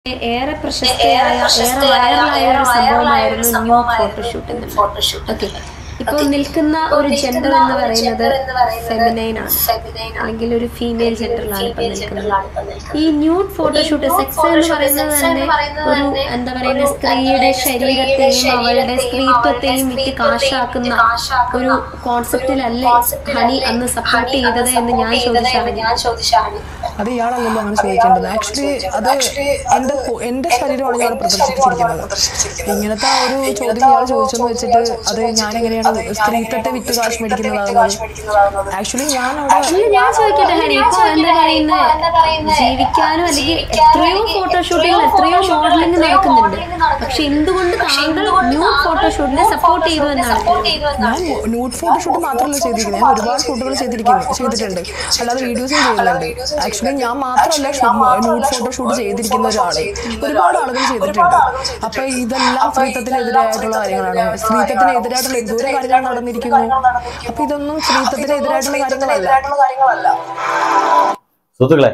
ഏറെ പ്രശസ്തയായ ഏറെ വൈറലായ ഒരു സംഭവമായിരുന്നു ന്യൂ ഫോട്ടോഷൂട്ട് എന്നുള്ളത് ഓക്കെ ഇപ്പോൾ നിൽക്കുന്ന ഒരു ജെൻഡർ എന്ന് പറയുന്നത് ഫെമിനൈൻ ആണ് അല്ലെങ്കിൽ ഒരു ഫീമെയിൽ ജെൻഡറിലാണ് ഇപ്പോൾ നിൽക്കുന്നത് ഈ ന്യൂഡ് ഫോട്ടോഷൂട്ട് സെക്സ് എന്ന് പറയുന്നത് തന്നെ ഒരു എന്താ പറയുക സ്ത്രീയുടെ ശരീരത്തെയും അവളുടെ സ്ത്രീത്വത്തെയും വിറ്റ് കാശാക്കുന്ന ഒരു കോൺസെപ്റ്റിലല്ലേ ഹണി അന്ന് സപ്പോർട്ട് ചെയ്തത് എന്ന് ഞാൻ ചോദിച്ചറിഞ്ഞു അത് ഇയാളല്ലല്ലോ അങ്ങനെ ചോദിക്കേണ്ടത് ആക്ച്വലി അത് എന്റെ കൊ- എന്റെ ശരീരമാണ് ഇയാൾ പ്രദർശിപ്പിച്ചിരിക്കുന്നത് ഇങ്ങനത്തെ ആ ഒരു ചോദ്യം ഇയാൾ ചോദിച്ചെന്ന് വെച്ചിട്ട് അത് ഞാൻ എങ്ങനെയാണ് സ്ത്രീത്വത്തെ വിറ്റ് കാശ് മേടിക്കുന്നതാകുന്നത് ആക്ച്വലി ഞാൻ അവിടെ അല്ല ഞാൻ ചോദിക്കട്ടെ ഹരി ഇപ്പൊ എന്താ പറയുന്നത് ജീവിക്കാനും അല്ലെങ്കിൽ എത്രയോ ഫോട്ടോഷൂട്ടുകൾ എത്രയോ മോഡലിംഗ് നടക്കുന്നുണ്ട് പക്ഷെ എന്തുകൊണ്ട് താങ്കൾ ന്യൂ ഫോട്ടോഷൂട്ടിനെ സപ്പോർട്ട് ചെയ്തു എന്നാണ് ഞാൻ ന്യൂഡ് ഫോട്ടോഷൂട്ട് മാത്രമല്ല ചെയ്തിരിക്കുന്നത് ഞാൻ ഒരുപാട് ഷൂട്ടുകൾ ചെയ്തിരിക്കുന്നു ചെയ്തിട്ടുണ്ട് അല്ലാതെ വീഡിയോസും ചെയ്യുന്നുണ്ട് ആക്ച്വലി ഞാൻ മാത്രമല്ല ന്യൂഡ് ഫോട്ടോഷൂട്ട് ചെയ്തിരിക്കുന്ന ഒരാള് ഒരുപാട് ആളുകൾ ചെയ്തിട്ടുണ്ട് അപ്പൊ ഇതെല്ലാം സ്ത്രീത്വത്തിനെതിരായിട്ടുള്ള കാര്യങ്ങളാണ് സ്ത്രീത്വത്തിനെതിരായിട്ടുള്ള എന്തോരം കാര്യങ്ങൾ നടന്നിരിക്കുന്നു അപ്പൊ ഇതൊന്നും സ്ത്രീത്വത്തിനെതിരായിട്ടുള്ള കാര്യങ്ങളല്ല സുഹൃത്തുക്കളെ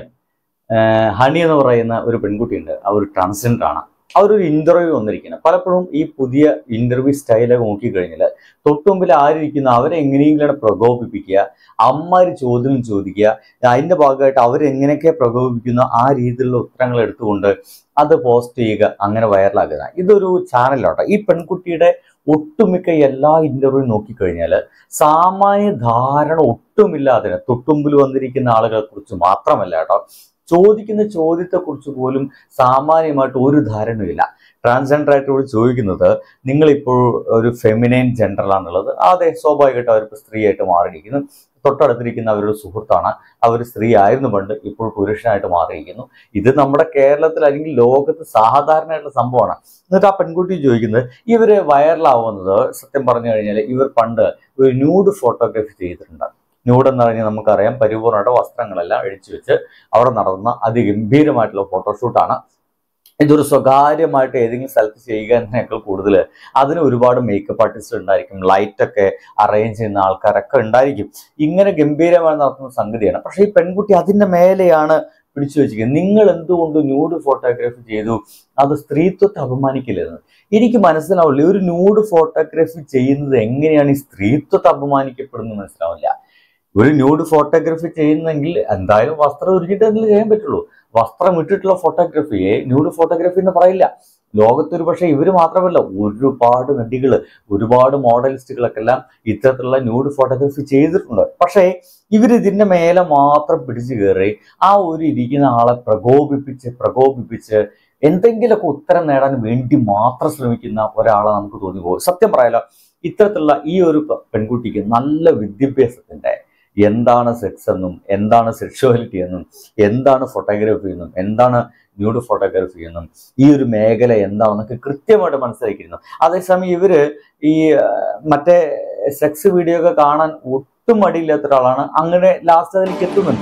ആഹ് ഹണി എന്ന് പറയുന്ന ഒരു പെൺകുട്ടിയുണ്ട് അവർ ട്രാൻസ്ജെൻഡർ ആണ് അവരൊരു ഇന്റർവ്യൂ വന്നിരിക്കുന്നത് പലപ്പോഴും ഈ പുതിയ ഇന്റർവ്യൂ സ്റ്റൈലൊക്കെ നോക്കിക്കഴിഞ്ഞാൽ തൊട്ടുമുമ്പിൽ ആരിയ്ക്കുന്ന അവരെ എങ്ങനെയെങ്കിലും പ്രകോപിപ്പിക്കുക അമ്മാര് ചോദ്യം ചോദിക്കുക അതിന്റെ ഭാഗമായിട്ട് അവരെങ്ങനെയൊക്കെ പ്രകോപിപ്പിക്കുന്ന ആ രീതിയിലുള്ള ഉത്തരങ്ങൾ എടുത്തുകൊണ്ട് അത് പോസ്റ്റ് ചെയ്യുക അങ്ങനെ വൈറലാക്കുക ഇതൊരു ചാനലാണ് ഈ പെൺകുട്ടിയുടെ ഒട്ടുമിക്ക എല്ലാ ഇന്റർവ്യൂ നോക്കിക്കഴിഞ്ഞാൽ സാമാന്യ ധാരണ ഒട്ടുമില്ലാതെ തൊട്ടുമ്പിൽ വന്നിരിക്കുന്ന ആളുകളെ കുറിച്ച് മാത്രമല്ല കേട്ടോ ചോദിക്കുന്ന ചോദ്യത്തെക്കുറിച്ച് പോലും സാമാന്യമായിട്ട് ഒരു ധാരണയില്ല ട്രാൻസ്ജെൻഡർ ആയിട്ടോട് ചോദിക്കുന്നത് നിങ്ങളിപ്പോൾ ഒരു ഫെമിനൈൻ ജെൻഡറിലാണുള്ളത് അതെ സ്വാഭാവികമായിട്ട് അവരിപ്പോൾ സ്ത്രീയായിട്ട് മാറിയിരിക്കുന്നു തൊട്ടടുത്തിരിക്കുന്ന അവരുടെ സുഹൃത്താണ് അവർ സ്ത്രീ ആയിരുന്നു പണ്ട് ഇപ്പോൾ പുരുഷനായിട്ട് മാറിയിരിക്കുന്നു ഇത് നമ്മുടെ കേരളത്തിൽ അല്ലെങ്കിൽ ലോകത്ത് സാധാരണയായിട്ടുള്ള സംഭവമാണ് എന്നിട്ട് ആ പെൺകുട്ടി ചോദിക്കുന്നത് ഇവര് വൈറലാവുന്നത് സത്യം പറഞ്ഞു കഴിഞ്ഞാൽ ഇവർ പണ്ട് ഒരു ന്യൂഡ് ഫോട്ടോഗ്രാഫി ചെയ്തിട്ടുണ്ട് ന്യൂഡ് എന്ന് പറഞ്ഞാൽ നമുക്കറിയാം പരിപൂർണ്ണമായിട്ട് വസ്ത്രങ്ങളെല്ലാം അഴിച്ചു വെച്ച് അവിടെ നടന്ന അതിഗംഭീരമായിട്ടുള്ള ഫോട്ടോഷൂട്ടാണ് ഇതൊരു സ്വകാര്യമായിട്ട് ഏതെങ്കിലും സ്ഥലത്ത് ചെയ്യുക എന്നതിനേക്കാൾ കൂടുതൽ അതിന് ഒരുപാട് മേക്കപ്പ് ആർട്ടിസ്റ്റ് ഉണ്ടായിരിക്കും ലൈറ്റ് ഒക്കെ അറേഞ്ച് ചെയ്യുന്ന ആൾക്കാരൊക്കെ ഉണ്ടായിരിക്കും ഇങ്ങനെ ഗംഭീരമായി നടത്തുന്ന സംഗതിയാണ് പക്ഷേ ഈ പെൺകുട്ടി അതിന്റെ മേലെയാണ് പിടിച്ചു വെച്ചിരിക്കുന്നത് നിങ്ങൾ എന്തുകൊണ്ട് ന്യൂഡ് ഫോട്ടോഗ്രാഫി ചെയ്തു അത് സ്ത്രീത്വത്തെ അപമാനിക്കില്ലെന്ന് എനിക്ക് മനസ്സിലാവില്ല ഒരു ന്യൂഡ് ഫോട്ടോഗ്രാഫി ചെയ്യുന്നത് എങ്ങനെയാണ് ഈ സ്ത്രീത്വത്തെ അപമാനിക്കപ്പെടുന്നത് മനസ്സിലാവില്ല ഒരു ന്യൂഡ് ഫോട്ടോഗ്രാഫി ചെയ്യുന്നെങ്കിൽ എന്തായാലും വസ്ത്രം ഒരുക്കിയിട്ട് എന്തെങ്കിലും ചെയ്യാൻ പറ്റുള്ളൂ വസ്ത്രം ഇട്ടിട്ടുള്ള ഫോട്ടോഗ്രാഫിയെ ന്യൂഡ് ഫോട്ടോഗ്രാഫി എന്ന് പറയില്ല ലോകത്തൊരു പക്ഷേ ഇവർ മാത്രമല്ല ഒരുപാട് നടികള് ഒരുപാട് മോഡലിസ്റ്റുകളൊക്കെ എല്ലാം ഇത്തരത്തിലുള്ള ന്യൂഡ് ഫോട്ടോഗ്രാഫി ചെയ്തിട്ടുണ്ട് പക്ഷേ ഇവർ ഇതിന്റെ മേലെ മാത്രം പിടിച്ചു കയറി ആ ഒരു ഇരിക്കുന്ന ആളെ പ്രകോപിപ്പിച്ച് പ്രകോപിപ്പിച്ച് എന്തെങ്കിലുമൊക്കെ ഉത്തരം നേടാൻ വേണ്ടി മാത്രം ശ്രമിക്കുന്ന ഒരാളെ നമുക്ക് തോന്നി പോകും സത്യം പറയാലോ ഇത്തരത്തിലുള്ള ഈ ഒരു പെ- പെൺകുട്ടിക്ക് നല്ല വിദ്യാഭ്യാസത്തിന്റെ എന്താണ് സെക്സ് എന്നും എന്താണ് സെക്ഷുവാലിറ്റി എന്നും എന്താണ് ഫോട്ടോഗ്രാഫി എന്നും എന്താണ് ന്യൂഡ് ഫോട്ടോഗ്രാഫി എന്നും ഈ ഒരു മേഖല എന്താണെന്നൊക്കെ കൃത്യമായിട്ട് മനസ്സിലാക്കിയിരുന്നു അതേസമയം ഇവര് ഈ ആ, മറ്റേ സെക്സ് വീഡിയോ ഒക്കെ കാണാൻ ഒട്ടും മടിയില്ലാത്ത ഒരാളാണ് അങ്ങനെ ലാസ്റ്റ് അതിലേക്ക് എത്തുന്നുണ്ട്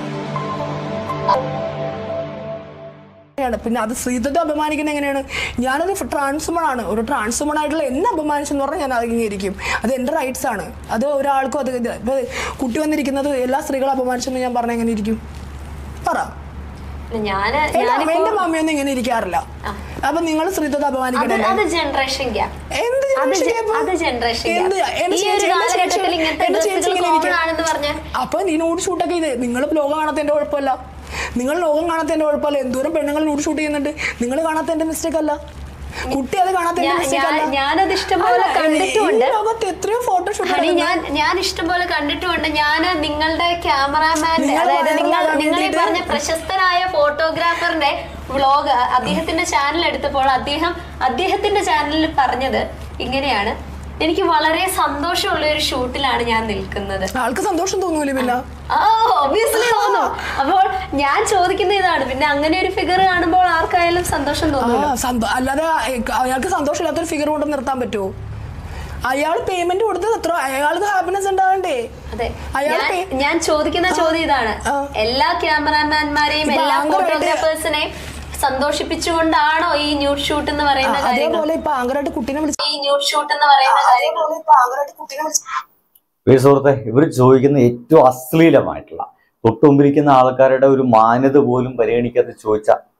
ആണ് പിന്നെ അത് സ്ത്രീത്വത്തെ അപമാനിക്കുന്നത് എങ്ങനെയാണ് ഞാനൊരു ട്രാൻസ്മൺ ആണ് ഒരു ട്രാൻസ്മൺ ആയിട്ടുള്ള എന്നെ അപമാനിച്ചെന്ന് പറഞ്ഞാൽ ഞാൻ അംഗീകരിക്കും അത് എൻ്റെ റൈറ്റ്സ് ആണ് അത് ഒരാൾക്കും അത് ഇത് ഇപ്പൊ കുട്ടി വന്നിരിക്കുന്നത് എല്ലാ സ്ത്രീകളും അപമാനിച്ചെന്ന് ഞാൻ പറഞ്ഞ എങ്ങനെ ഇരിക്കും പറ ഞാന് എന്റെ അമ്മ- എന്റെ മമ്മിയൊന്നും ഇങ്ങനെ ഇരിക്കാറില്ല അപ്പൊ നിങ്ങൾ സ്ത്രീത്വത്തെ അത് അപമാനിക്കണേ അത് ജനറേഷൻ ഗ്യാപ്പ് എന്ത് അത് generation ജെ- gap? അത് ജനറേഷൻ എന്ത്? എന്റെ ഈ ചേച്ചി- ഒരു എന്റെ കാലഘട്ടത്തിൽ ചേച്ചി- ഇങ്ങനത്തെ എന്റെ ചേച്ചി ഡ്രസ്സുകൾ ഇങ്ങനെ കോമൺ ഇരിക്കും. ആണെന്ന് പറഞ്ഞാൽ അപ്പൊ നീ നൂഡ് ഷൂട്ടൊക്കെ ഇത് നിങ്ങൾ ലോകം കാണാത്തതിന്റെ കുഴപ്പമല്ല നിങ്ങൾ ലോകം കാണാത്തതിന്റെ കുഴപ്പമല്ല എന്തോരം പെണ്ണുങ്ങൾ നൂഡ് ഷൂട്ട് ചെയ്യുന്നുണ്ട് നിങ്ങൾ കാണാത്തതിന്റെ മിസ്റ്റേക്ക് അല്ല കുട്ടി അത് കാണാത്തതിന്റെ ഞാൻ- മിസ്റ്റേക്ക് അല്ല ഞാൻ- ഞാനത് ഇഷ്ടംപോലെ അല്ല, കണ്ടിട്ടുമുണ്ട്. ഈ ലോകത്ത് എത്രയോ ഫോട്ടോഷൂട്ട് ഹണി ഞാൻ ഞാൻ ഇഷ്ടംപോലെ കണ്ടിട്ടുമുണ്ട് ഞാൻ നിങ്ങളുടെ ക്യാമറാമാന്റെ നിങ്ങൾ അതായത് നിങ്ങൾ വൈറലാകാൻ നിങ്ങൾ ഈ വേണ്ടിയിട്ട് പറഞ്ഞ പ്രശസ്തനായ ഫോട്ടോഗ്രാഫറിന്റെ വ്ളോഗ് അദ്ദേഹത്തിന്റെ ചാനൽ എടുത്തപ്പോൾ അദ്ദേഹം അദ്ദേഹത്തിന്റെ ചാനലിൽ പറഞ്ഞത് ഇങ്ങനെയാണ് എനിക്ക് വളരെ സന്തോഷമുള്ള ഒരു ഷൂട്ടിലാണ് ഞാൻ നിൽക്കുന്നത് ആൾക്ക് സന്തോഷം തോന്നൂലേ പിന്നെ ആ ഒബിയസ്ലി തോന്നും അപ്പോൾ ഞാൻ ചോദിക്കുന്ന ഇതാണ് പിന്നെ അങ്ങനെ ഒരു ഫിഗർ കാണുമ്പോൾ ആർക്കായാലും സന്തോഷം ആ തോന്നും സന്തോ- അല്ലാതെ അയാൾക്ക് സന്തോഷമില്ലാത്തൊരു ഫിഗർ കൊണ്ട് നിർത്താൻ പറ്റുമോ അയാൾ പേയ്മെന്റ് കൊടുത്തത് എത്ര അയാൾക്ക് ഹാപ്പിനെസ് ഉണ്ടാവണ്ടേ അതെ അയാൾ ഞാൻ- പേ- ഞാൻ ചോദിക്കുന്ന ചോദ്യം ഇതാണ് ആ. എല്ലാ ക്യാമറാമാൻമാരെയും ഇപ്പൊ എല്ലാ ആങ്കറായിട്ട് ഫോട്ടോഗ്രാഫേഴ്സിനെയും സന്തോഷിപ്പിച്ചുകൊണ്ടാണോ ഈ ന്യൂഡ് ഷൂട്ട് എന്ന് പറയുന്ന കാര്യങ്ങൾ അതേപോലെ ഇപ്പൊ ആങ്കറായിട്ട് കുട്ടീനെ വിളിച്ച് ഈ ന്യൂഡ് ഷൂട്ട് എന്ന് പറയുന്ന കാര്യങ്ങൾ അതേപോലെ ഇപ്പൊ ആങ്കറായിട്ട് കുട്ടീനെ വിളിച്ച് പ്രിയ സുഹൃത്തെ ഇവർ ചോദിക്കുന്ന ഏറ്റവും അശ്ലീലമായിട്ടുള്ള തൊട്ടുമുമ്പിരിക്കുന്ന ആൾക്കാരുടെ ഒരു മാന്യത പോലും പരിഗണിക്കാതെ ചോദിച്ച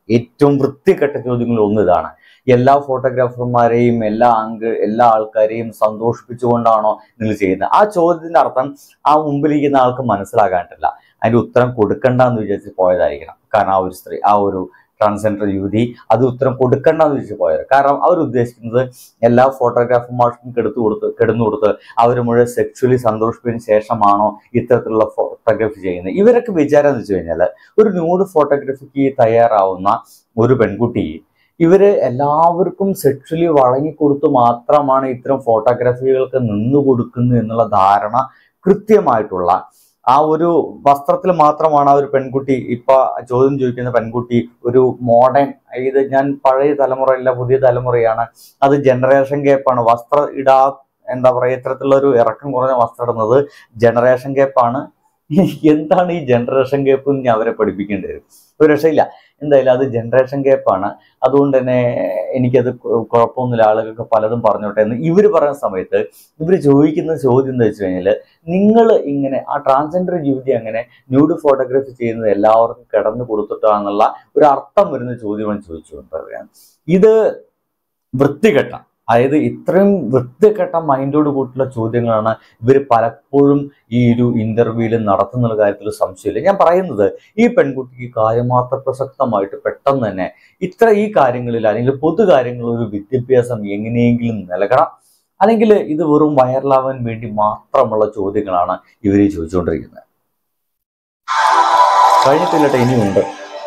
ഏറ്റവും വൃത്തികെട്ട ചോദ്യങ്ങളിൽ ഒന്ന് ഇതാണ് എല്ലാ ഫോട്ടോഗ്രാഫർമാരെയും എല്ലാ ആംഗിൾ എല്ലാ ആൾക്കാരെയും സന്തോഷിപ്പിച്ചുകൊണ്ടാണോ നിങ്ങൾ ചെയ്യുന്നത് ആ ചോദ്യത്തിന്റെ അർത്ഥം ആ മുമ്പിലിരിക്കുന്ന ആൾക്ക് മനസ്സിലാകാനിട്ടില്ല അതിന്റെ ഉത്തരം കൊടുക്കണ്ടെന്ന് വിചാരിച്ച് പോയതായിരിക്കണം കാരണം ആ ഒരു സ്ത്രീ ആ ഒരു ട്രാൻസ്ജെൻഡർ യുവതി അത് ഉത്തരം കൊടുക്കണ്ടെന്ന് വിചാരിച്ച് പോയത് കാരണം അവർ ഉദ്ദേശിക്കുന്നത് എല്ലാ ഫോട്ടോഗ്രാഫർമാർക്കും കെടുത്തു കൊടുത്ത് കിടന്നു കൊടുത്ത് അവർ മുഴുവൻ സെക്ച്വലി സന്തോഷിപ്പിച്ചതിന് ശേഷമാണോ ഇത്തരത്തിലുള്ള ഫോട്ടോഗ്രാഫി ചെയ്യുന്നത് ഇവരൊക്കെ വിചാരം എന്ന് വെച്ച് കഴിഞ്ഞാൽ ഒരു ന്യൂഡ് ഫോട്ടോഗ്രാഫിക്ക് തയ്യാറാവുന്ന ഒരു പെൺകുട്ടി ഇവര് എല്ലാവർക്കും സെക്ഷലി വഴങ്ങിക്കൊടുത്ത് മാത്രമാണ് ഇത്തരം ഫോട്ടോഗ്രാഫികൾക്ക് നിന്നു കൊടുക്കുന്നു എന്നുള്ള ധാരണ കൃത്യമായിട്ടുള്ള ആ ഒരു വസ്ത്രത്തിൽ മാത്രമാണ് ആ ഒരു പെൺകുട്ടി ഇപ്പൊ ചോദ്യം ചോദിക്കുന്ന പെൺകുട്ടി ഒരു മോഡേൺ ഇത് ഞാൻ പഴയ തലമുറയല്ല പുതിയ തലമുറയാണ് അത് ജനറേഷൻ ഗ്യാപ്പാണ് വസ്ത്രം ഇടാ എന്താ പറയുക ഇത്തരത്തിലുള്ള ഒരു ഇറക്കം കുറഞ്ഞ വസ്ത്രം ഇടുന്നത് ജനറേഷൻ ഗ്യാപ്പാണ് എന്താണ് ഈ ജനറേഷൻ ഗ്യാപ്പ് എന്ന് ഞാൻ അവരെ പഠിപ്പിക്കേണ്ടി വരും ഒരു രക്ഷയില്ല എന്തായാലും അത് ജനറേഷൻ ഗ്യാപ്പാണ് അതുകൊണ്ട് തന്നെ എനിക്കത് കു- കുഴപ്പമൊന്നുമില്ല ആളുകൾക്ക് പലതും പറഞ്ഞോട്ടെ എന്ന് ഇവർ പറയുന്ന സമയത്ത് ഇവർ ചോദിക്കുന്ന ചോദ്യം എന്താ വെച്ച് കഴിഞ്ഞാൽ നിങ്ങൾ ഇങ്ങനെ ആ ട്രാൻസ്ജെൻഡർ യുവതി അങ്ങനെ ന്യൂഡ് ഫോട്ടോഗ്രാഫി ചെയ്യുന്നത് എല്ലാവർക്കും കിടന്നു കൊടുത്തിട്ടാന്നുള്ള ഒരു അർത്ഥം വരുന്ന ചോദ്യമാണ് ചോദിച്ചുകൊണ്ടിരിക്കുകയാണ് ഇത് വൃത്തികെട്ട അതായത് ഇത്രയും വൃത്തികെട്ട മൈൻഡോട് കൂട്ടുള്ള ചോദ്യങ്ങളാണ് ഇവർ പലപ്പോഴും ഈ ഒരു ഇന്റർവ്യൂവിൽ നടത്തുന്ന കാര്യത്തിൽ സംശയമില്ല ഞാൻ പറയുന്നത് ഈ പെൺകുട്ടിക്ക് കാര്യമാത്ര പ്രസക്തമായിട്ട് പെട്ടെന്ന് തന്നെ ഇത്ര ഈ കാര്യങ്ങളിൽ അല്ലെങ്കിൽ പൊതു കാര്യങ്ങളിൽ ഒരു വിദ്യാഭ്യാസം എങ്ങനെയെങ്കിലും നൽകണം അല്ലെങ്കിൽ ഇത് വെറും വൈറലാവാൻ വേണ്ടി മാത്രമുള്ള ചോദ്യങ്ങളാണ് ഇവർ ചോദിച്ചുകൊണ്ടിരിക്കുന്നത് കഴിഞ്ഞിട്ടില്ലട്ടെ ഇനിയുണ്ട്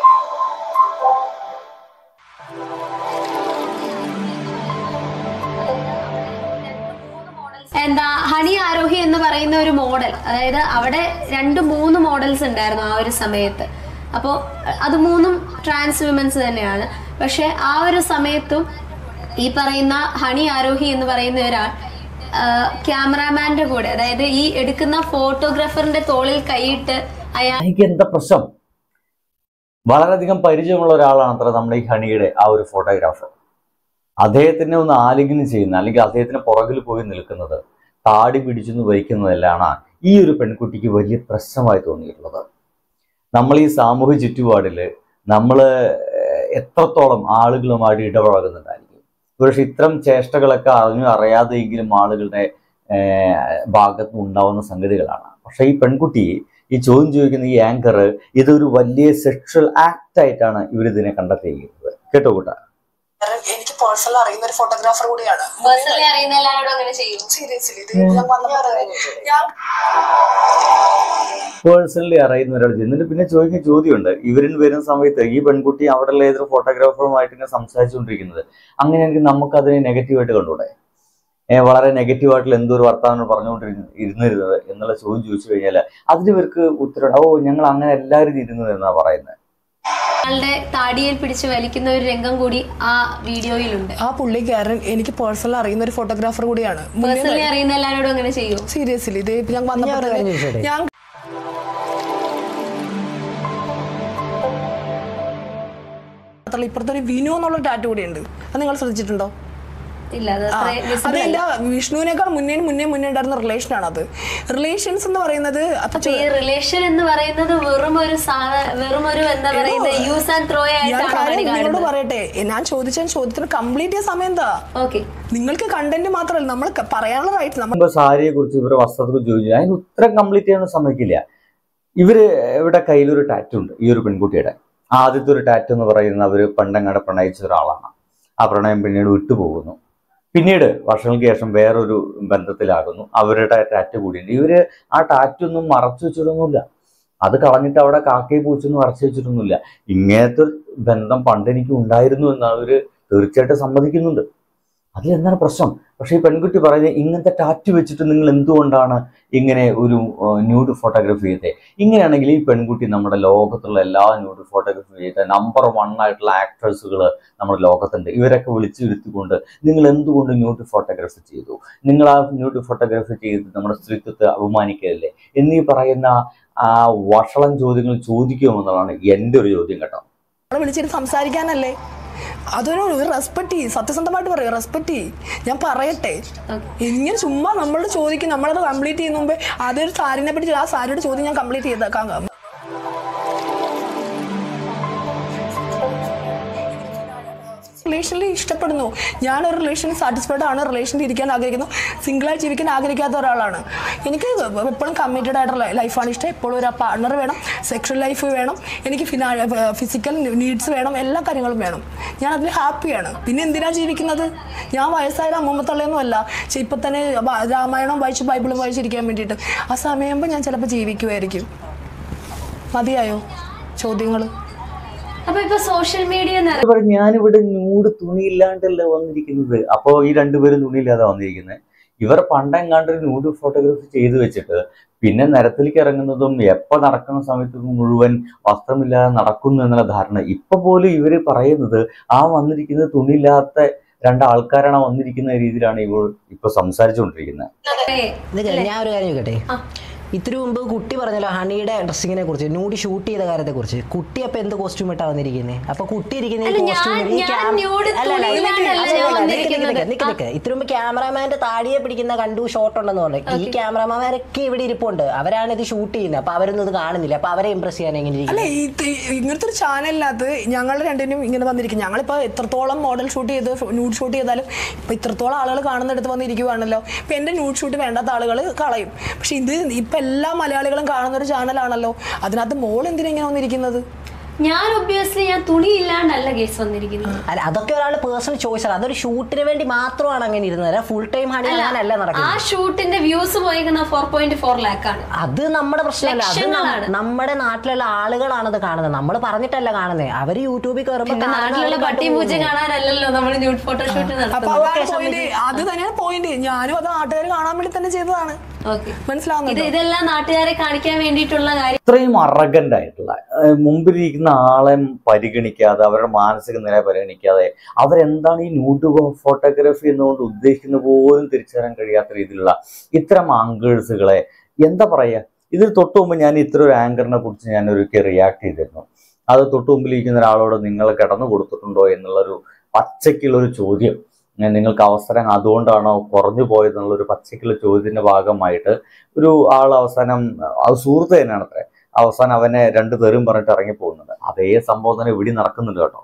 എന്താ ഹണി ആരോഹി എന്ന് പറയുന്ന ഒരു മോഡൽ അതായത് അവിടെ രണ്ട് മൂന്ന് മോഡൽസ് ഉണ്ടായിരുന്നു ആ ഒരു സമയത്ത് അപ്പോൾ അത് മൂന്നും ട്രാൻസ് വിമൻസ് തന്നെയാണ് പക്ഷെ ആ ഒരു സമയത്തും ഈ പറയുന്ന ഹണി ആരോഹി എന്ന് പറയുന്ന ഒരാൾ ക്യാമറാമാന്റെ കൂടെ അതായത് ഈ എടുക്കുന്ന ഫോട്ടോഗ്രാഫറിന്റെ തോളിൽ കൈയിട്ട് അയാൾ എനിക്ക് എന്താ പ്രശ്നം വളരെയധികം പരിചയമുള്ള ഒരാളാണ് അത്ര നമ്മുടെ ഈ ഹണിയുടെ ആ ഒരു ഫോട്ടോഗ്രാഫർ അദ്ദേഹത്തിനെ ഒന്ന് ആലിംഗനം ചെയ്യുന്ന അല്ലെങ്കിൽ അദ്ദേഹത്തിന് പുറകിൽ പോയി നിൽക്കുന്നത് താടി പിടിച്ചെന്ന് വഹിക്കുന്നതെല്ലാണ് ഈ ഒരു പെൺകുട്ടിക്ക് വലിയ പ്രശ്നമായി തോന്നിയിട്ടുള്ളത് നമ്മൾ ഈ സാമൂഹ്യ ചുറ്റുപാടിൽ നമ്മൾ എത്രത്തോളം ആളുകളുമായിട്ട് ഇടപഴകുന്നുണ്ടായിരിക്കും പക്ഷെ ഇത്തരം ചേഷ്ടകളൊക്കെ അറിഞ്ഞു അറിയാതെയെങ്കിലും ആളുകളുടെ ഏഹ്, ഭാഗത്ത് നിന്ന് ഉണ്ടാവുന്ന സംഗതികളാണ് പക്ഷെ ഈ പെൺകുട്ടി ഈ ചോദ്യം ചോദിക്കുന്ന ഈ ആങ്കർ ഇതൊരു വലിയ സെക്ഷൽ ആക്ട് ആയിട്ടാണ് ഇവരിതിനെ കണ്ടെത്തിയിരിക്കുന്നത് കേട്ടോ കൂട്ട കാരണം എനിക്ക് പേഴ്സണൽ അറിയുന്ന ഒരു ഫോട്ടോഗ്രാഫർ കൂടിയാണ് പേഴ്സണലി അറിയുന്ന എല്ലാവരോടും അങ്ങനെ ചെയ്യും സീരിയസ്ലി ഇത് ഞാൻ വന്നപ്പോ ഞാൻ പേഴ്സണലി അറിയുന്ന ഒരാൾ എന്നിട്ട് പിന്നെ ചോദിക്കുന്ന ചോദ്യമുണ്ട് ഇവരിന് വരുന്ന സമയത്ത് ഈ പെൺകുട്ടി അവിടെയുള്ള ഏതൊരു ഫോട്ടോഗ്രാഫറുമായിട്ട് ഇങ്ങനെ സംസാരിച്ചുകൊണ്ടിരിക്കുന്നത് അങ്ങനെയാണെങ്കിൽ നമുക്ക് അതിനെ നെഗറ്റീവായിട്ട് കണ്ടൂടെ ഏഹ് വളരെ നെഗറ്റീവായിട്ടുള്ള എന്തോ ഒരു വർത്തമാനം പറഞ്ഞുകൊണ്ടിരുന്ന ഇരുന്നിരുന്നത് എന്നുള്ള ചോദ്യം ചോദിച്ചു കഴിഞ്ഞാൽ അതിന് ഇവർക്ക് ഉത്തരം ഓ ഞങ്ങൾ അങ്ങനെ എല്ലാവരും ഇരുന്നത് എന്നാ പറയുന്നത് അയാളുടെ താടിയിൽ പിടിച്ച് വലിക്കുന്ന ഒരു രംഗം കൂടി ആ വീഡിയോയിലുണ്ട് ആ പുള്ളിക്കാരൻ എനിക്ക് പേഴ്സണൽ അറിയുന്ന ഒരു ഫോട്ടോഗ്രാഫർ കൂടിയാണ് പേഴ്സണലി അറിയുന്ന എല്ലാവരോടും അങ്ങനെ ചെയ്യും സീരിയസ്ലി ഇത് ഇപ്പൊ ഞാൻ വന്നപ്പോ തന്നെ ഞാൻ മാത്രമല്ല ഇപ്പുറത്തെ ഒരു വിനു എന്നുള്ള ടാറ്റു കൂടി ഉണ്ട് അത് നിങ്ങൾ ശ്രദ്ധിച്ചിട്ടുണ്ടോ ഇല്ല അത് ആ, അത്ര അത് visible അല്ല. എന്റെ വിഷ്ണുവിനേക്കാൾ മുന്നേ മുന്നേ മുന്നേ ഉണ്ടായിരുന്ന റിലേഷൻ ആണ് അത് റിലേഷൻസ് എന്ന് പറയുന്നത് അപ്പൊ അപ്പൊ ഈ റിലേഷൻ എന്ന് പറയുന്നത് വെറും ഒരു സാധ- വെറും ഒരു എന്താ പറയുന്നത് യൂസ് ആൻഡ് ത്രോ ഞാൻ ആയിട്ടാണ് കാര്യം പണി നിങ്ങളോട് കാണുന്നത് പറയട്ടെ ഞാൻ ചോദിച്ച ചോദ്യത്തിന് കംപ്ലീറ്റ് ചെയ്യാൻ സമയം എന്താ ഓക്കെ നിങ്ങൾക്ക് കണ്ടന്റ് മാത്രമല്ല നമ്മൾ ക- പറയാനുള്ള റൈറ്റ് നമ്മൾ ഇപ്പൊ സാരിയെ കുറിച്ച് ഇവരെ വസ്ത്രത്തെ ചോദിച്ചു അതിന് ഉത്തരം കംപ്ലീറ്റ് ചെയ്യാൻ സമ്മതിക്കില്ല ഇവര് ഇവിടെ കയ്യിലൊരു ടാറ്റു ഉണ്ട് ഈ ഒരു പെൺകുട്ടിയുടെ ആദ്യത്തെ ഒരു ടാറ്റു എന്ന് പറയുന്നത് അവര് പണ്ടങ്ങടെ പ്രണയിച്ച ഒരാളാണ് ആ പ്രണയം പിന്നീട് വിട്ടുപോകുന്നു പിന്നീട് വർഷങ്ങൾക്ക് ശേഷം വേറൊരു ബന്ധത്തിലാകുന്നു അവരുടെ ടാറ്റു കൂടിയുണ്ട് ഇവര് ആ ടാറ്റു ഒന്നും മറച്ചു വെച്ചിട്ടൊന്നുമില്ല അത് കളഞ്ഞിട്ട് അവിടെ കാക്കയെ പൂച്ചൊന്നും മറച്ചു വെച്ചിട്ടൊന്നുമില്ല ഇങ്ങനത്തെ ഒരു ബന്ധം പണ്ട് എനിക്ക് ഉണ്ടായിരുന്നു എന്ന് അവര് തീർച്ചയായിട്ടും സമ്മതിക്കുന്നുണ്ട് അതിലെന്താണ് പ്രശ്നം പക്ഷെ ഈ പെൺകുട്ടി പറയുന്നത് ഇങ്ങനത്തെ ടാറ്റു വെച്ചിട്ട് നിങ്ങൾ എന്തുകൊണ്ടാണ് ഇങ്ങനെ ഒരു ന്യൂഡ് ഫോട്ടോഗ്രാഫി ചെയ്തത് ഇങ്ങനെയാണെങ്കിൽ ഈ പെൺകുട്ടി നമ്മുടെ ലോകത്തുള്ള എല്ലാ ന്യൂഡ് ഫോട്ടോഗ്രാഫി ചെയ്ത നമ്പർ വൺ ആയിട്ടുള്ള ആക്ട്രസുകൾ നമ്മുടെ ലോകത്തുണ്ട് ഇവരൊക്കെ വിളിച്ചു ഇരുത്തിക്കൊണ്ട് നിങ്ങൾ എന്തുകൊണ്ട് ന്യൂഡ് ഫോട്ടോഗ്രാഫി ചെയ്തു നിങ്ങൾ ആ ന്യൂഡ് ഫോട്ടോഗ്രാഫി ചെയ്ത് നമ്മുടെ സ്ത്രീത്വത്തെ അപമാനിക്കലല്ലേ എന്നീ പറയുന്ന ആ വഷളം ചോദ്യങ്ങൾ ചോദിക്കുമെന്നുള്ളതാണ് എൻ്റെ ഒരു ചോദ്യം കേട്ടോ വിളിച്ചിട്ട് സംസാരിക്കാനല്ലേ അതൊരു റെസ്പെക്ട് ചെയ്യും സത്യസന്ധമായിട്ട് പറയും റെസ്പെക്ട് ചെയ്യും ഞാൻ പറയട്ടെ ഇങ്ങനെ ചുമ്മാ നമ്മളോട് ചോദിക്കും നമ്മളത് കംപ്ലീറ്റ് ചെയ്യുന്ന മുമ്പേ അതൊരു സാരിനെ പറ്റി ആ സാരിയുടെ ചോദ്യം ഞാൻ കംപ്ലീറ്റ് ചെയ്തേക്കാം റിലേഷനിൽ ഇഷ്ടപ്പെടുന്നു ഞാനൊരു റിലേഷൻ സാറ്റിസ്ഫൈഡ് ആണ് റിലേഷനിൽ ഇരിക്കാൻ ആഗ്രഹിക്കുന്നു സിംഗിളായി ജീവിക്കാൻ ആഗ്രഹിക്കാത്ത ഒരാളാണ് എനിക്ക് എപ്പോഴും കമ്മിറ്റഡ് ആയിട്ടുള്ള ലൈഫാണ് ഇഷ്ടം എപ്പോഴും ഒരു പാർട്ണർ വേണം സെക്ഷൽ ലൈഫ് വേണം എനിക്ക് ഫിനാ ഫിസിക്കൽ നീഡ്സ് വേണം എല്ലാ കാര്യങ്ങളും വേണം ഞാൻ അതിൽ ഹാപ്പിയാണ് പിന്നെ എന്തിനാ ജീവിക്കുന്നത് ഞാൻ വയസ്സായ അമ്മമ്മത്തള്ളയൊന്നും അല്ല പക്ഷെ ഇപ്പം തന്നെ ബ- രാമായണം വായിച്ച് ബൈബിളും വായിച്ചിരിക്കാൻ വേണ്ടിയിട്ട് ആ സമയമാകുമ്പോൾ ഞാൻ ചിലപ്പോൾ ജീവിക്കുമായിരിക്കും മതിയായോ ചോദ്യങ്ങൾ അപ്പൊ ഇപ്പൊ സോഷ്യൽ മീഡിയ ഇത് പറയും ഞാനിവിടെ നൂട് തുണിയില്ലാണ്ടല്ല വന്നിരിക്കുന്നത് അപ്പോൾ ഈ രണ്ടുപേരും തുണിയില്ലാതെ വന്നിരിക്കുന്നത് ഇവർ പണ്ടെങ്ങാണ്ട് ഒരു നൂഡ് ഫോട്ടോഗ്രാഫി ചെയ്തു വെച്ചിട്ട് പിന്നെ നിരത്തിലേക്ക് ഇറങ്ങുന്നതും എപ്പോ നടക്കുന്ന സമയത്ത് മുഴുവൻ വസ്ത്രമില്ലാതെ നടക്കുന്നു എന്നുള്ള ധാരണ ഇപ്പൊ പോലും ഇവര് പറയുന്നത് ആ വന്നിരിക്കുന്നത് തുണിയില്ലാത്ത രണ്ടാൾക്കാരാണ് വന്നിരിക്കുന്ന രീതിയിലാണ് ഇവർ ഇപ്പൊ സംസാരിച്ചുകൊണ്ടിരിക്കുന്നത് ഇത് ഞാൻ ഒരു കാര്യം ചോദിക്കട്ടെ ആ. ഇത്തിരി മുമ്പ് കുട്ടി പറഞ്ഞല്ലോ ഹണിയുടെ ഡ്രസ്സിങ്ങിനെ കുറിച്ച് നൂടി ഷൂട്ട് ചെയ്ത കാര്യത്തെ കുറിച്ച് കുട്ടി അപ്പൊ എന്ത് കോസ്റ്റ്യൂം ഇട്ടാ വന്നിരിക്കുന്നത് അപ്പൊ കുട്ടി ഇരിക്കുന്ന ഈ അല്ല, ഞാൻ- costume ൽ ഈ ഞാൻ cam- nude അല്ല, അല്ല, തുണിയിലാണ്ടല്ല അല്ല, ഞാൻ അല്ല, നിക്ക്, നിക്ക്, വന്നിരിക്കുന്നത്. നിക്ക്, നിക്ക്. ഇത്തിരി മുമ്പ് ക്യാമറാമാന്റെ താടിയെ പിടിക്കുന്ന കണ്ടു ഷോട്ട് ഉണ്ടെന്ന് പറഞ്ഞു ഈ ക്യാമറാമാരൊക്കെ ഇവിടെ ഇരിപ്പുണ്ട് അവരാണ് ഇത് ഷൂട്ട് ചെയ്യുന്നത് അപ്പൊ അവരൊന്നും ഇത് കാണുന്നില്ല അപ്പൊ അവരെ ഇംപ്രസ് ചെയ്യാൻ എങ്ങനെ ഇരിക്കും അല്ല ഈ തി- ഇങ്ങനത്തെ ഒരു ചാനലിനകത്ത് ഞങ്ങൾ രണ്ടിനും ഇങ്ങനെ വന്നിരിക്കും ഞങ്ങളിപ്പോൾ എത്രത്തോളം മോഡൽ ഷൂട്ട് ചെയ്ത് ന്യൂഡ് ഷൂട്ട് ചെയ്താലും ഇപ്പം ഇത്രത്തോളം ആളുകൾ കാണുന്നിടത്ത് വന്നിരിക്കുവാണല്ലോ ഇപ്പം എൻ്റെ ന്യൂഡ് ഷൂട്ട് വേണ്ടാത്ത ആളുകൾ കളയും പക്ഷെ ഇത് ഇപ്പം എല്ലാ മലയാളികളും കാണുന്ന ഒരു ചാനലാണല്ലോ അതിനകത്ത് മോൾ എന്തിനാ ഇങ്ങനെ വന്നിരിക്കുന്നത് ഞാൻ ഒബ്വിയസ്ലി ഞാൻ തുണി ഇല്ലാണ്ടല്ല കേസ് വന്നിരിക്കുന്നത് അല്ല അതൊക്കെ ഒരാളുടെ പേഴ്സണൽ ചോയ്സ് ആണ് അതൊരു ഷൂട്ടിന് വേണ്ടി മാത്രമാണ് അങ്ങനെ ഇരുന്നത് ഫുൾ ടൈം ഹണി അങ്ങനല്ല ആ നടക്കുന്നത് ഷൂട്ടിന്റെ വ്യൂസ് പോയിക്കുന്ന ഫോർ പോയിന്റ് ഫോർ ലാക്ക് ആണ് അത് നമ്മുടെ പ്രശ്നമല്ല അത് നം- ലക്ഷങ്ങളാണ്. നമ്മുടെ നാട്ടിലുള്ള ആളുകളാണ് അത് കാണുന്നത് നമ്മൾ പറഞ്ഞിട്ടല്ല കാണുന്നത് അവര് യൂട്യൂബിൽ കയറുമ്പോൾ എന്റെ നാട്ടിലുള്ള പട്ടിയും പൂച്ച കാണാനല്ലല്ലോ നമ്മൾ ന്യൂഡ് ഫോട്ടോഷൂട്ട് അപ്പൊ നടത്തുന്നത് അതാണ് പോയിന്റ് അത് തന്നെയാണ് പോയിന്റ് ഞാനും അത് നാട്ടുകാർ കാണാൻ വേണ്ടി തന്നെ ചെയ്തതാണ് ഓക്കെ ഇത് മനസ്സിലാവുന്നുണ്ടോ ഇതെല്ലാം നാട്ടുകാരെ കാണിക്കാൻ വേണ്ടിയിട്ടുള്ള കാര്യം ഇത്രയും അറഗന്റ് ആയിട്ടുള്ള ഏഹ് മുമ്പിലിരിക്കുന്ന ആളെ പരിഗണിക്കാതെ അവരുടെ മാനസിക നില പരിഗണിക്കാതെ അവരെന്താണ് ഈ ന്യൂഡ് ഫോട്ടോഗ്രാഫി എന്നുകൊണ്ട് ഉദ്ദേശിക്കുന്ന പോലും തിരിച്ചറിയാൻ കഴിയാത്ത രീതിയിലുള്ള ഇത്തരം ആംഗിൾസുകളെ എന്താ പറയുക ഇതിന് തൊട്ട് മുമ്പ് ഞാൻ ഇത്ര ഒരു ആങ്കറിനെ കുറിച്ച് ഞാൻ ഒരിക്കൽ റിയാക്ട് ചെയ്തിരുന്നു അത് തൊട്ട് മുമ്പിലിരിക്കുന്ന ഒരാളോട് നിങ്ങൾ കിടന്നു കൊടുത്തിട്ടുണ്ടോ എന്നുള്ളൊരു പച്ചയ്ക്കുള്ള ഒരു ചോദ്യം ഞാൻ നിങ്ങൾക്ക് അവസരം അതുകൊണ്ടാണോ കുറഞ്ഞു പോയതെന്നുള്ള ഒരു പച്ചയ്ക്കുള്ള ചോദ്യത്തിന്റെ ഭാഗമായിട്ട് ഒരു ആൾ അവസാനം അത് സുഹൃത്ത് തന്നെയാണ് അത്രേ അവസാനം അവനെ രണ്ട് തെറും പറഞ്ഞിട്ട് ഇറങ്ങി പോകുന്നുണ്ട് അതേ സംഭവം തന്നെ ഇവിടെ നടക്കുന്നുണ്ട് കേട്ടോ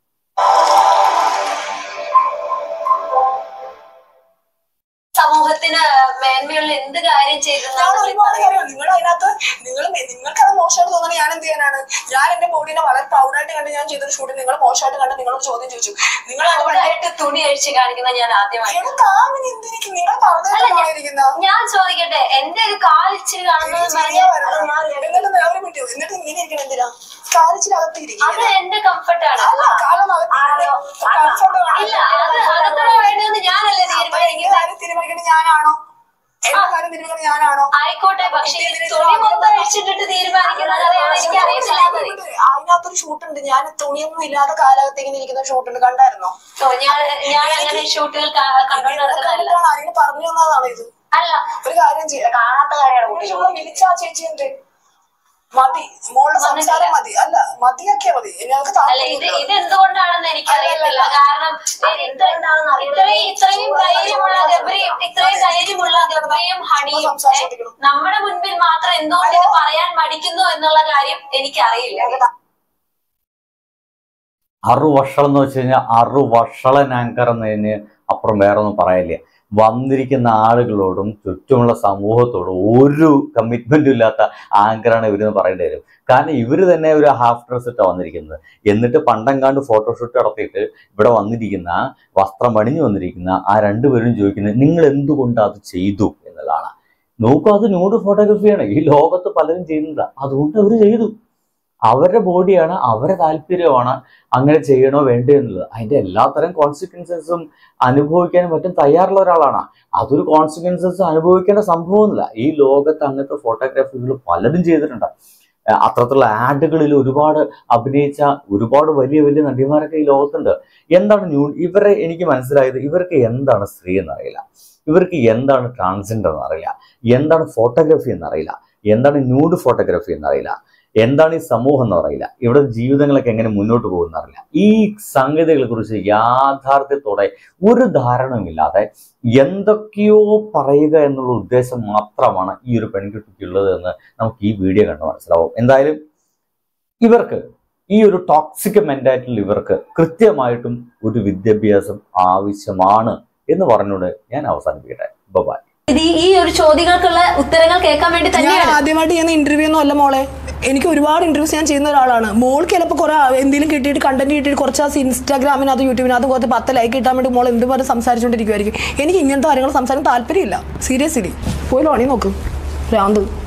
സമൂഹത്തിന് മേന്മയുള്ള എന്ത് കാര്യം ചെയ്തു ഞാൻ ഒരുപാട് കാര്യമാണ് നിങ്ങൾ അതിനകത്ത് നിങ്ങൾ നിങ്ങൾക്ക് അത് മോശമായിട്ട് തോന്നണേ ഞാൻ എന്ത് ചെയ്യാനാണ് ഞാൻ എന്റെ ബോഡിനെ വളരെ പ്രൗഡായിട്ട് കണ്ട് ഞാൻ ചെയ്തൊരു ഷൂട്ടിൽ നിങ്ങൾ മോശമായിട്ട് കണ്ട് നിങ്ങളോട് ചോദ്യം ചോദിച്ചു നിങ്ങൾ അത് പണ്ടേ- ആയിട്ട് തുണി അഴിച്ച് കാണിക്കുന്ന ഞാൻ ആദ്യമായി എടാ, കാമിനി എന്തിരിക്കും? നിങ്ങൾ പറഞ്ഞിട്ടാണ് ഞാൻ ചോദിക്കട്ടെ എന്റെ ഒരു കാലിച്ചിരി കാണുന്നത് പറഞ്ഞാൽ അത് ഞാൻ എന്നിട്ട് നേരെ വിട്ടു എന്നിട്ട് ഇങ്ങനെ ഇരിക്കണം എന്തിനാ കാലിച്ചിനകത്ത് അത് ഇരിക്കണം എന്റെ കംഫർട്ടാണ് അല്ല കാലം ആണോ? ഇല്ല അത് അകത്തണ വേണ്ടതെന്ന് ഞാനല്ലേ തീരുമാനിക്കുന്നത് കാര്യം തീരുമാനിക്കുന്നത് ഞാനാണോ എന്റെ കാര്യം തീരുമാനിക്കുന്നത് ഞാനാണോ ആയിക്കോട്ടെ പക്ഷെ ഈ തുണി മൊത്തം അഴിച്ചിട്ടിട്ട് തീരുമാനിക്കുന്നത് അറിയാൻ എനിക്ക് അറിയത്തില്ലാത്തത് അതിനകത്തൊരു ഷൂട്ടുണ്ട് ഞാൻ തുണിയൊന്നും ഇല്ലാതെ കാലകത്തേക്ക് ഇരിക്കുന്ന ഷൂട്ടുണ്ട് കണ്ടായിരുന്നോ ഓ, ഞാൻ ഞാൻ അങ്ങനെ ഷൂട്ടുകൾ കണ്ടോണ്ട് നടക്കുന്നതല്ല കണ്ടിട്ടാണ് ആരെങ്കിലും പറഞ്ഞു തന്നതാണ് ഇത് അല്ല ഒരു കാര്യം ചെയ്യാം കാണാത്ത കാര്യമാണ് വിളിച്ച ആ ചേച്ചിയുണ്ട് മതി മോളുടെ സംസാരം മതി അല്ല മതിയാക്കിയാ മതി ഞങ്ങൾക്ക് അല്ല ഇത് ഇത് എന്തുകൊണ്ടാണെന്ന് എനിക്കറിയത്തില്ല കാരണം ഇത് ഇത്രയും ഇത്രയും ധൈര്യമുള്ള ഗബ്രിയും ഇത്രയും ധൈര്യമുള്ള ഗബ്രിയും ഹണിയും ഏ, നമ്മുടെ മുൻപിൽ മാത്രം എന്തുകൊണ്ട് ഇത് പറയാൻ മടിക്കുന്നു എന്നുള്ള കാര്യം എനിക്കറിയില്ല അറു വഷളം എന്ന് വെച്ച് കഴിഞ്ഞാൽ അറു വഷളൻ ആങ്കർ എന്നതിന് അപ്പുറം വേറെ ഒന്നും പറയില്ല വന്നിരിക്കുന്ന ആളുകളോടും ചുറ്റുമുള്ള സമൂഹത്തോടും ഒരു കമ്മിറ്റ്മെന്റും ഇല്ലാത്ത ആങ്കറാണ് ഇവരെന്ന് പറയേണ്ടി വരും കാരണം ഇവർ തന്നെ ഒരു ഹാഫ് ഡ്രസ് ഇട്ടാണ് വന്നിരിക്കുന്നത് എന്നിട്ട് പണ്ടെങ്ങാണ്ട് ഫോട്ടോഷൂട്ട് നടത്തിയിട്ട് ഇവിടെ വന്നിരിക്കുന്ന വസ്ത്രം അണിഞ്ഞു വന്നിരിക്കുന്ന ആ രണ്ടുപേരും ചോദിക്കുന്നത് നിങ്ങൾ എന്തുകൊണ്ട് അത് ചെയ്തു എന്നുള്ളതാണ് നോക്കൂ അത് ന്യൂഡ് ഫോട്ടോഗ്രാഫിയാണ് ഈ ലോകത്ത് പലരും ചെയ്യുന്നതാണ് അതുകൊണ്ട് അവർ ചെയ്തു അവരുടെ ബോഡിയാണ് അവരുടെ താല്പര്യമാണ് അങ്ങനെ ചെയ്യണോ വേണ്ടോ എന്നുള്ളത് അതിന്റെ എല്ലാത്തരം കോൺസിക്വൻസസും അനുഭവിക്കാനും മറ്റും തയ്യാറുള്ള ഒരാളാണ് അതൊരു കോൺസിക്വൻസസ് അനുഭവിക്കേണ്ട സംഭവമൊന്നുമില്ല ഈ ലോകത്ത് അങ്ങനത്തെ ഫോട്ടോഗ്രാഫികൾ പലരും ചെയ്തിട്ടുണ്ട് ഏഹ് അത്തരത്തിലുള്ള ആഡുകളിൽ ഒരുപാട് അഭിനയിച്ച ഒരുപാട് വലിയ വലിയ നടിമാരൊക്കെ ഈ ലോകത്തുണ്ട് എന്താണ് ന്യൂ ഇവരെ എനിക്ക് മനസ്സിലായത് ഇവർക്ക് എന്താണ് സ്ത്രീ എന്നറിയില്ല ഇവർക്ക് എന്താണ് ട്രാൻസ്ജെൻഡർ എന്നറിയില്ല എന്താണ് ഫോട്ടോഗ്രാഫി എന്നറിയില്ല എന്താണ് ന്യൂഡ് ഫോട്ടോഗ്രാഫി എന്നറിയില്ല എന്താണ് ഈ സമൂഹം എന്ന് പറയില്ല ഇവിടെ ജീവിതങ്ങളൊക്കെ എങ്ങനെ മുന്നോട്ട് പോകുന്ന അറിയില്ല ഈ സംഗതികളെ കുറിച്ച് യാഥാർത്ഥ്യത്തോടെ ഒരു ധാരണയുമില്ലാതെ എന്തൊക്കെയോ പറയുക എന്നുള്ള ഉദ്ദേശം മാത്രമാണ് ഈ ഒരു പെൺകുട്ടിക്കുള്ളത് എന്ന് നമുക്ക് ഈ വീഡിയോ കണ്ട് മനസ്സിലാവും എന്തായാലും ഇവർക്ക് ഈ ഒരു ടോക്സിക് മെന്റാലിറ്റിയിൽ ഇവർക്ക് കൃത്യമായിട്ടും ഒരു വിദ്യാഭ്യാസം ആവശ്യമാണ് എന്ന് പറഞ്ഞുകൊണ്ട് ഞാൻ അവസാനിപ്പിക്കട്ടെ ബൈ ഇത് ഈ- ഈ ഒരു ചോദ്യങ്ങൾക്കുള്ള ഉത്തരങ്ങൾ കേൾക്കാൻ വേണ്ടി ഞാൻ തന്നെയാണ് ആദ്യമായിട്ട് ചെയ്യുന്ന ഇന്റർവ്യൂ ഒന്നും അല്ല മോളെ എനിക്ക് ഒരുപാട് ഇന്റർവ്യൂസ് ഞാൻ ചെയ്യുന്ന ഒരാളാണ് മോൾക്ക് ചിലപ്പോൾ കുറെ എന്തെങ്കിലും കിട്ടിയിട്ട് കണ്ടന്റ് കിട്ടിയിട്ട് കുറച്ച് ആ ഇൻസ്റ്റാഗ്രാമിനകത്ത് യൂട്യൂബിനകത്ത് കുറച്ച് പത്ത് ലൈക്ക് കിട്ടാൻ വേണ്ടി മോൾ എന്ത് പറഞ്ഞ് സംസാരിച്ചുകൊണ്ടിരിക്കുമായിരിക്കും എനിക്ക് ഇങ്ങനത്തെ കാര്യങ്ങൾ സംസാരിക്കാൻ താല്പര്യമില്ല സീരിയസ്ലി പോയി ലോണി നോക്ക് ഭ്രാന്ത്